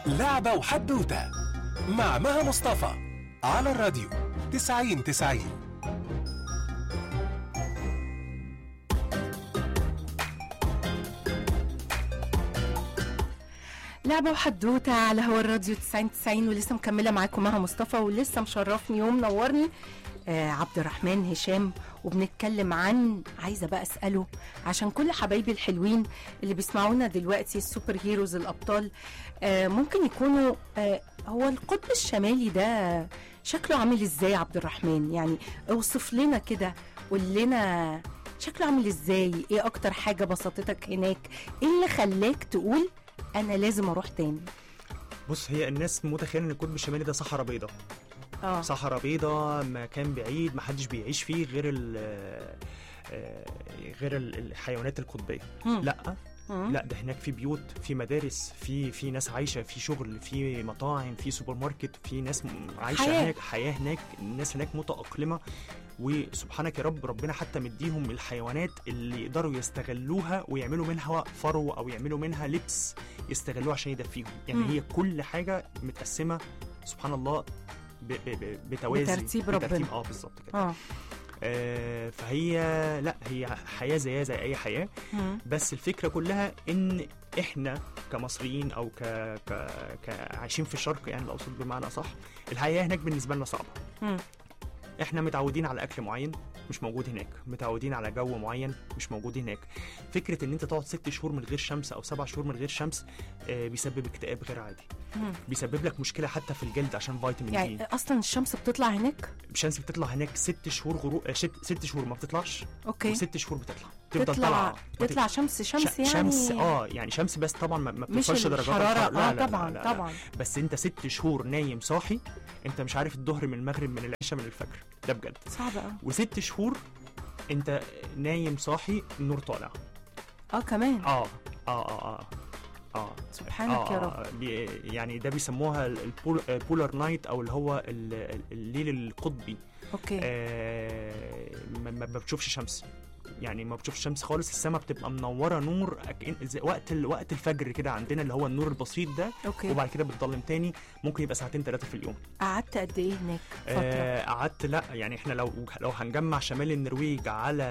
لعبة وحدوتة مع مها مصطفى على الراديو 90 90 لعبة وحدوتة على هوا الراديو 90 90 ولسه مكملة معاكم مها مصطفى ولسه مشرفني ومنورني آه عبد الرحمن هشام وبنتكلم عن عايزة بقى أسأله عشان كل حبايبي الحلوين اللي بيسمعونا دلوقتي السوبر هيروز الأبطال آه ممكن يكونوا آه هو القطب الشمالي ده شكله عامل ازاي يا عبد الرحمن يعني اوصف لنا كده قول لنا شكله عامل ازاي ايه اكتر حاجة بسطتك هناك ايه اللي خلاك تقول انا لازم اروح تاني بص هي الناس متخيله ان القطب الشمالي ده صحراء بيضاء اه صحراء بيضاء مكان بعيد محدش بيعيش فيه غير ال آه، غير ال- الحيوانات القطبيه مم. لا مم. لا ده هناك في بيوت في مدارس في في ناس عايشه في شغل في مطاعم في سوبر ماركت في ناس م- عايشه حياة. هناك حياه هناك الناس هناك متاقلمه وسبحانك يا رب ربنا حتى مديهم الحيوانات اللي يقدروا يستغلوها ويعملوا منها فرو او يعملوا منها لبس يستغلوه عشان يدفيهم يعني مم. هي كل حاجه متقسمه سبحان الله ب- ب- ب- بتوازي بترتيب ربنا. اه بالظبط كده اه آه فهي لا هي حياه زيها زي اي حياه مم. بس الفكره كلها ان احنا كمصريين او ك... ك... كعايشين في الشرق يعني الاوسط بمعنى صح الحياه هناك بالنسبه لنا صعبه مم. احنا متعودين على اكل معين مش موجود هناك متعودين على جو معين مش موجود هناك فكره ان انت تقعد ست شهور من غير شمس او سبع شهور من غير شمس آه بيسبب اكتئاب غير عادي مم. بيسبب لك مشكله حتى في الجلد عشان فيتامين يعني دي اصلا الشمس بتطلع هناك الشمس بتطلع هناك ست شهور غروب آه، ست, ست شهور ما بتطلعش اوكي وست شهور بتطلع تفضل تطلع طالعه ما تطلع شمس شمس ش- يعني شمس اه يعني شمس بس طبعا ما, ما مش بتوصلش درجات الحرارة الحرارة. لا اه لا لا طبعا لا لا. طبعا بس انت ست شهور نايم صاحي انت مش عارف الظهر من المغرب من العشاء من الفجر ده بجد صعب قوي وست شهور انت نايم صاحي النور طالع اه كمان اه اه اه اه اه سبحانك يا رب آه بي يعني ده بيسموها البولار نايت او اللي هو ال- ال- الليل القطبي اوكي آه ما ما بتشوفش شمس يعني ما بتشوفش شمس خالص السماء بتبقى منوره نور أك- زي وقت ال- وقت الفجر كده عندنا اللي هو النور البسيط ده اوكي وبعد كده بتضلم تاني ممكن يبقى ساعتين ثلاثه في اليوم قعدت قد ايه هناك فترة آه، قعدت لا يعني احنا لو لو هنجمع شمال النرويج على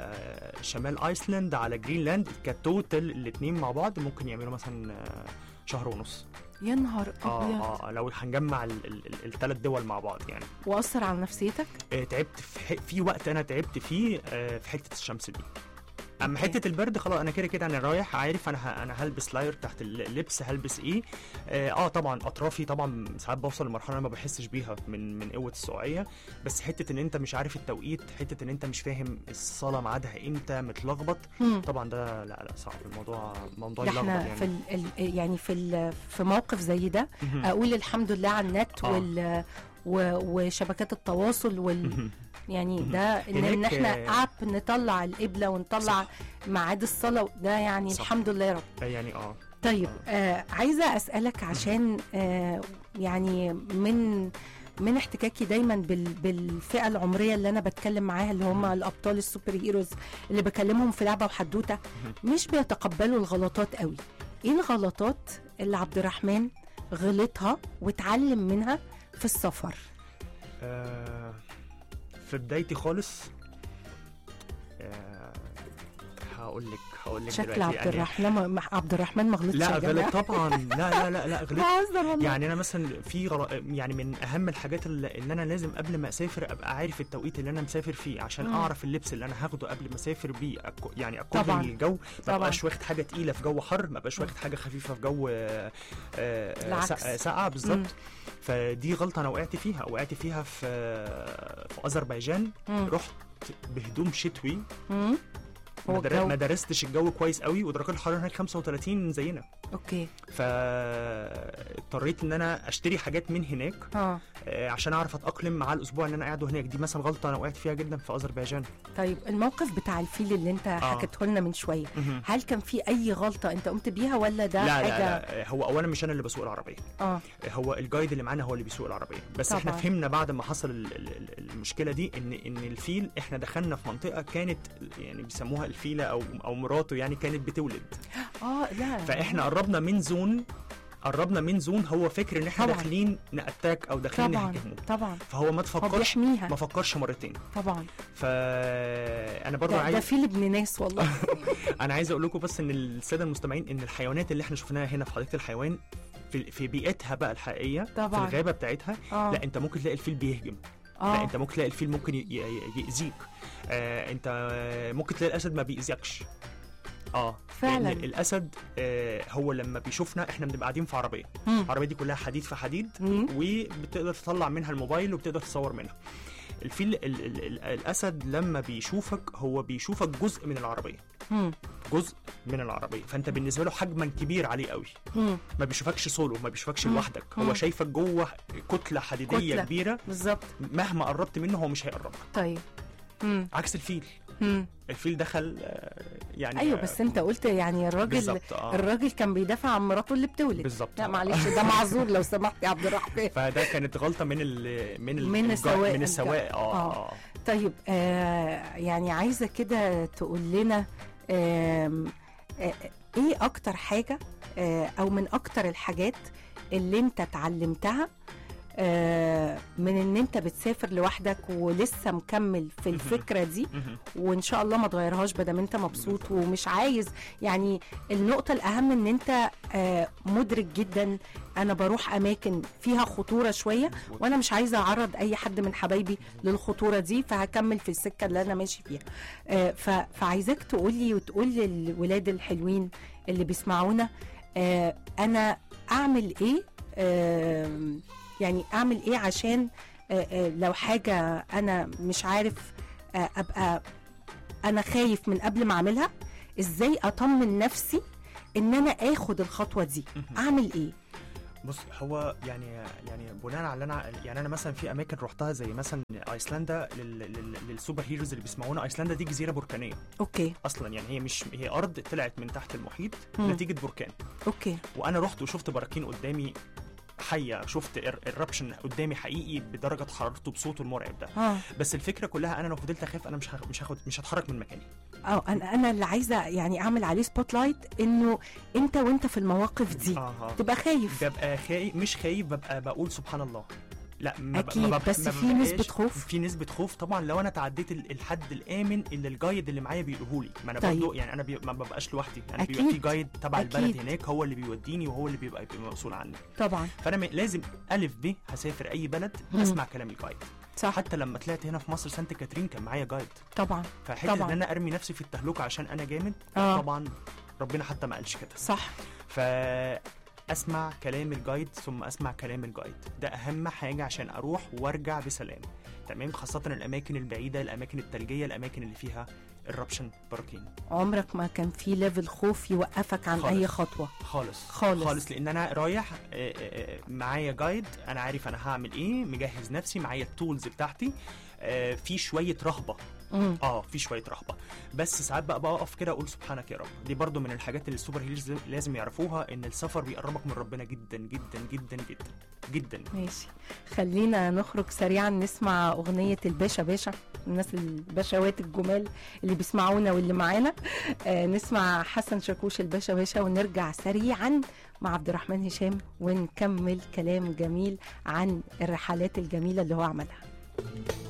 شمال ايسلاند على جرينلاند كتوتال الاثنين مع بعض ممكن يعملوا مثلا آه، شهر ونص يا نهار اه ابيض اه لو هنجمع الثلاث دول مع بعض يعني واثر على نفسيتك آه، تعبت في, ح- في وقت انا تعبت فيه آه، في حته الشمس دي اما أوكي. حته البرد خلاص انا كده كده انا رايح عارف انا ه- انا هلبس لاير تحت اللبس هلبس ايه اه, آه طبعا اطرافي طبعا ساعات بوصل لمرحله انا ما بحسش بيها من من قوه السقعيه بس حته ان انت مش عارف التوقيت حته ان انت مش فاهم الصلاه ميعادها امتى متلخبط مم. طبعا ده لا لا صعب الموضوع موضوع ده يلخبط احنا يعني في ال ال يعني في ال في موقف زي ده مهم. اقول الحمد لله على النت آه. وال و- وشبكات التواصل وال مهم. يعني مهم. ده ان, إن هناك، احنا آه، اب نطلع القبله ونطلع صح. ميعاد الصلاه ده يعني صح. الحمد لله يا رب يعني اه طيب آه عايزه اسالك عشان آه يعني من من احتكاكي دايما بال بالفئه العمريه اللي انا بتكلم معاها اللي هم الابطال السوبر هيروز اللي بكلمهم في لعبه وحدوته مش بيتقبلوا الغلطات قوي ايه الغلطات اللي عبد الرحمن غلطها واتعلم منها في السفر آه، في بدايتي خالص آه، هقول لك هقول لك شكل دلوقتي عبد يعني الرحمن ما عبد الرحمن ما غلطش لا يا جماعة. غلط طبعا لا لا لا لا غلط بهزر والله يعني انا مثلا في غر... يعني من اهم الحاجات اللي اللي انا لازم قبل ما اسافر ابقى عارف التوقيت اللي انا مسافر فيه عشان مم. اعرف اللبس اللي انا هاخده قبل ما اسافر بيه أكو... يعني طبعاً. اكون للجو ما طبعاً. بقاش واخد حاجه تقيله في جو حر ما بقاش واخد حاجه خفيفه في جو آه، آه، العكس. سا- ساقعه مم. بالظبط فدي غلطه انا وقعت فيها وقعت فيها في في اذربيجان مم. رحت بهدوم شتوي مم. هو ما در- الجو. ما درستش الجو كويس قوي ودرجات الحراره هناك 35 زينا اوكي فاضطريت ان انا اشتري حاجات من هناك اه آه، عشان اعرف اتاقلم مع الاسبوع اللي انا قاعده هناك دي مثلا غلطه انا وقعت فيها جدا في اذربيجان طيب الموقف بتاع الفيل اللي انت حكيته لنا من شويه مهم. هل كان في اي غلطه انت قمت بيها ولا ده لا حاجه لا لا هو اولا مش انا اللي بسوق العربيه اه هو الجايد اللي معانا هو اللي بيسوق العربيه بس طبعاً. احنا فهمنا بعد ما حصل ال- ال- ال- المشكله دي ان ان الفيل احنا دخلنا في منطقه كانت يعني بيسموها الفيله او او مراته يعني كانت بتولد اه لا فاحنا قربنا من زون قربنا من زون هو فكر ان احنا طبعاً. داخلين ناتاك او داخلين طبعا نهاجمه طبعا فهو ما هو تفكرش بيحميها ما فكرش مرتين طبعا فانا برضو ده, ده عايز فيل ابن ناس والله انا عايز اقول لكم بس ان الساده المستمعين ان الحيوانات اللي احنا شفناها هنا في حديقه الحيوان في في بيئتها بقى الحقيقيه طبعاً. في الغابه بتاعتها اه لا انت ممكن تلاقي الفيل بيهجم لا اه انت ممكن تلاقي الفيل ممكن ي- ي- يأذيك آه انت ممكن تلاقي الاسد ما بيأذيكش اه فعلاً. لأن الاسد آه هو لما بيشوفنا احنا بنبقى قاعدين في عربيه مم. العربيه دي كلها حديد في حديد مم. وبتقدر تطلع منها الموبايل وبتقدر تصور منها الفيل ال ال ال الاسد لما بيشوفك هو بيشوفك جزء من العربيه مم. جزء من العربيه فانت بالنسبه له حجما كبير عليه قوي مم. ما بيشوفكش سولو ما بيشوفكش مم. لوحدك مم. هو شايفك جوه كتله حديديه كتلة. كبيره بالظبط مهما قربت منه هو مش هيقرب طيب مم. عكس الفيل مم. الفيل دخل آه، يعني ايوه آه، بس انت قلت يعني الراجل بالظبط اه الراجل كان بيدافع عن مراته اللي بتولد بالظبط لا آه. معلش ده معذور لو سمحت يا عبد الرحمن فده كانت غلطه من ال من ال من الجا- السواق من السواق الجا- اه آه. اه طيب آه يعني عايزه كده تقول لنا آم، آه ايه اكتر حاجه آه او من اكتر الحاجات اللي انت اتعلمتها آه من ان انت بتسافر لوحدك ولسه مكمل في الفكره دي مهم. وان شاء الله ما تغيرهاش بدل انت مبسوط ومش عايز يعني النقطه الاهم ان انت آه مدرك جدا انا بروح اماكن فيها خطوره شويه مظبوط. وانا مش عايزه اعرض اي حد من حبايبي للخطوره دي فهكمل في السكه اللي انا ماشي فيها آه ف- فعايزاك تقولي وتقول للولاد الحلوين اللي بيسمعونا آه انا اعمل ايه آه يعني اعمل ايه عشان آه آه لو حاجه انا مش عارف آه ابقى انا خايف من قبل ما اعملها ازاي اطمن نفسي ان انا اخد الخطوه دي اعمل ايه بص هو يعني يعني بناء على اللي انا يعني انا مثلا في اماكن رحتها زي مثلا ايسلندا لل- لل- للسوبر هيروز اللي بيسمعونا ايسلندا دي جزيره بركانيه اوكي اصلا يعني هي مش هي ارض طلعت من تحت المحيط مم. نتيجه بركان اوكي وانا رحت وشفت براكين قدامي حيه شفت الربشن قدامي حقيقي بدرجه حرارته بصوته المرعب ده اه بس الفكره كلها انا لو فضلت اخاف انا مش هخ- مش هاخد مش هتحرك من مكاني اه انا انا اللي عايزه يعني اعمل عليه سبوت لايت انه انت وانت في المواقف دي اه تبقى خايف ببقى خايف مش خايف ببقى بقول سبحان الله لا ما ب- أكيد، ما بب- بس ما في ببقاش- نسبة خوف. في نسبة خوف طبعا لو انا تعديت ال- الحد الامن اللي الجايد اللي معايا بيقوله لي ما انا طيب. برضه يعني انا بي ما ببقاش لوحدي انا بيبقى أكيد. في جايد تبع أكيد. البلد هناك هو اللي بيوديني وهو اللي بيبقى بيبقى مسؤول عني طبعا فانا م- لازم الف ب هسافر اي بلد مم. اسمع كلام الجايد صح حتى لما طلعت هنا في مصر سانت كاترين كان معايا جايد طبعا فحته طبعاً. ان انا ارمي نفسي في التهلكه عشان انا جامد آه. طبعا ربنا حتى ما قالش كده صح فاسمع كلام الجايد ثم اسمع كلام الجايد ده اهم حاجه عشان اروح وارجع بسلام تمام خاصه الاماكن البعيده الاماكن الثلجيه الاماكن اللي فيها الربشن براكين عمرك ما كان في ليفل خوف يوقفك عن خالص. اي خطوه خالص خالص. خالص لان انا رايح آه، آه، آه، معايا جايد انا عارف انا هعمل ايه مجهز نفسي معايا التولز بتاعتي آه، في شويه رهبه مم. اه في شويه رهبه بس ساعات بقى بقف كده اقول سبحانك يا رب دي برضو من الحاجات اللي السوبر هيروز لازم يعرفوها ان السفر بيقربك من ربنا جدا جدا جدا جدا جدا ماشي خلينا نخرج سريعا نسمع اغنيه الباشا باشا الناس الباشوات الجمال اللي بيسمعونا واللي معانا آه نسمع حسن شاكوش الباشا باشا ونرجع سريعا مع عبد الرحمن هشام ونكمل كلام جميل عن الرحلات الجميله اللي هو عملها